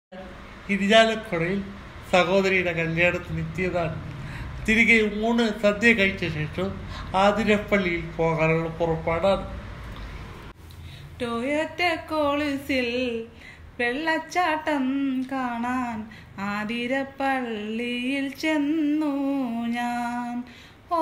ഇരിജാലക്കുടയിൽ സഹോദരിയുടെ കല്യാണത്തിന് എത്തിയതാണ് തിരികെ ഊണ് സദ്യ കഴിച്ച ശേഷം ആതിരപ്പള്ളിയിൽ പോകാനുള്ള പുറപ്പാടാണ് ടൊയോറ്റ കോളിസിൽ വെള്ളച്ചാട്ടം കാണാൻ ആതിരപ്പള്ളിയിൽ ചെന്നു ഞാൻ ഓ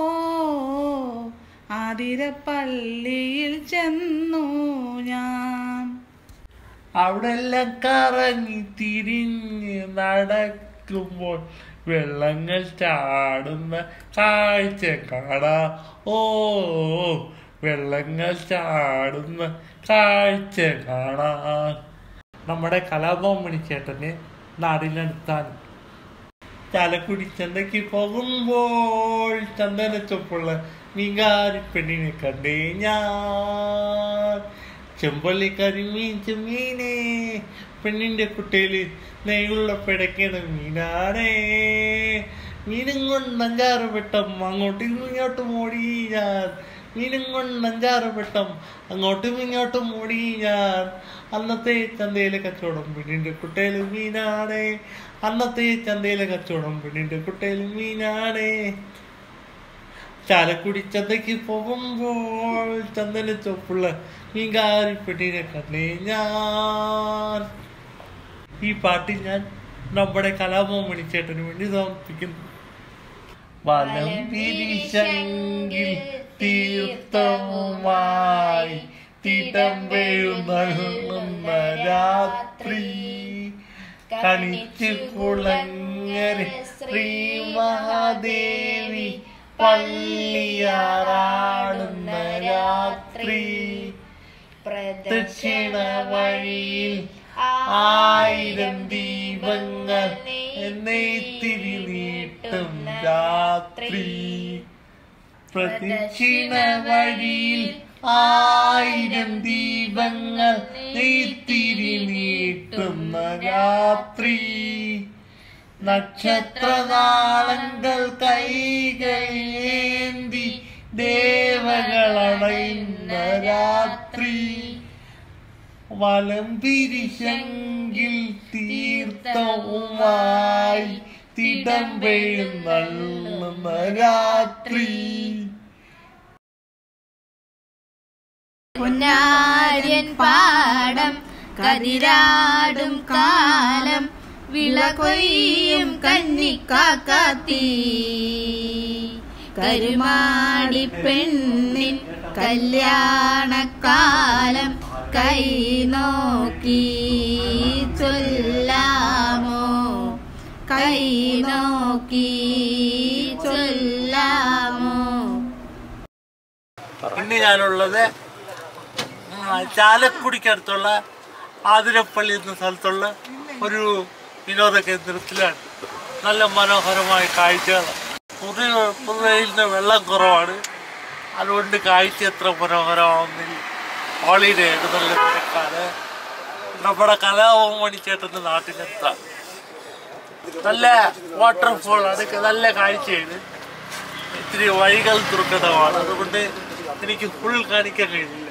ആതിരപ്പള്ളിയിൽ ചെന്നു ഞാൻ അവിടെ എല്ലാം കറങ്ങി തിരിഞ്ഞ് നടക്കുമ്പോൾ വെള്ളങ്ങൾ ചാടുന്ന കാഴ്ച കാണാ ഓ വെള്ളങ്ങൾ ചാടുന്ന കാഴ്ച കാണാൻ നമ്മുടെ കലാഭവമണി ചേട്ടന് നാടിനടുത്താണ് ചാലക്കുടി ചന്തയ്ക്ക് പോകുമ്പോൾ ചന്ദനച്ചൊപ്പുള്ള മീങ്കാരി പെണ്ണിനെ കണ്ടേ ഞാൻ ചെമ്പല്ലി കരിമീൻ ചെമ്മീനെ പെണ്ണിന്റെ കുട്ടയില് നെയ്യുള്ള പിടയ്ക്കണ മീനാണേ മീനും കൊണ്ട് അഞ്ചാറ് വെട്ടം അങ്ങോട്ടും ഇങ്ങോട്ടും ഓടി ഞാൻ മീനും കൊണ്ട് അഞ്ചാറ് വെട്ടം അങ്ങോട്ടും ഇങ്ങോട്ടും ഓടി ഞാൻ അന്നത്തെ ചന്തയിലെ കച്ചവടം പെണ്ണിന്റെ കുട്ടയില് മീനാണേ അന്നത്തെ ചന്തയിലെ കച്ചവടം പെണ്ണിന്റെ കുട്ടയില് മീനാണേ ചാലക്കുടി ചന്തയ്ക്ക് പോകുമ്പോൾ ചന്ദന ചൊപ്പുള്ള മീൻകാരി പെണ്ണിനെ കണ്ടേ ഞാൻ ഈ പാട്ട് ഞാൻ നമ്മുടെ കലാഭവൻ മണിച്ചേട്ടന് വേണ്ടി സമർപ്പിക്കുന്നു വലം തിരിശെങ്കിൽ തീർത്ഥവുമായി തിടമ്പെഴുന്നള്ളുന്ന രാത്രി കണിച്ചു കുളങ്ങര ശ്രീ മഹാദേവി പള്ളിയാറാടുന്ന രാത്രി ദക്ഷിണ വഴിയിൽ ആയിരം ദീപങ്ങൾ നെയ്ത്തിരി നീട്ടും രാത്രി പ്രദക്ഷിണ വഴിയിൽ ആയിരം ദീപങ്ങൾ നെയ്ത്തിരി നീട്ടുന്ന രാത്രി നക്ഷത്രനാളങ്ങൾ കൈകളേന്തി ദേവകളടയുന്ന രാത്രി വലം പിരിശെങ്കിൽ തീർത്ഥവുമായി തിടമ്പെഴുന്നള്ളുന്ന രാത്രി പൊന്നാര്യൻ പാടം കതിരാടും കാലം വിള കൊയ്യും കന്നിക്കാക്കാത്തി കരുമാടി പെണ്ണിൻ കല്യാണക്കാലം കൈ നോക്കി ചൊല്ലാമോ കൈ നോക്കി ചൊല്ലാമോ ഇന്ന് ഞാനുള്ളത് ആ, ചാലക്കുടിക്കടുത്തുള്ള ആതിരപ്പള്ളി എന്ന സ്ഥലത്തുള്ള ഒരു വിനോദ കേന്ദ്രത്തിലാണ് നല്ല മനോഹരമായ കാഴ്ചകൾ പുതിയ പുതുവയിലിന് വെള്ളം കുറവാണ് അതുകൊണ്ട് കാഴ്ച എത്ര മനോഹരമാവുന്നില്ല ഹോളിഡേ ആണ് നല്ല തിരക്കാണ് നമ്മുടെ കലാഭവൻ മണിച്ചേട്ടൻ്റെ നാട്ടിലെത്താം നല്ല വാട്ടർഫോൾ അതൊക്കെ നല്ല കാഴ്ചയാണ് ഇത്തിരി വഴികൾ ദുർഘടമാണ് അതുകൊണ്ട് എനിക്ക് ഫുൾ കാണിക്കാൻ കഴിയില്ല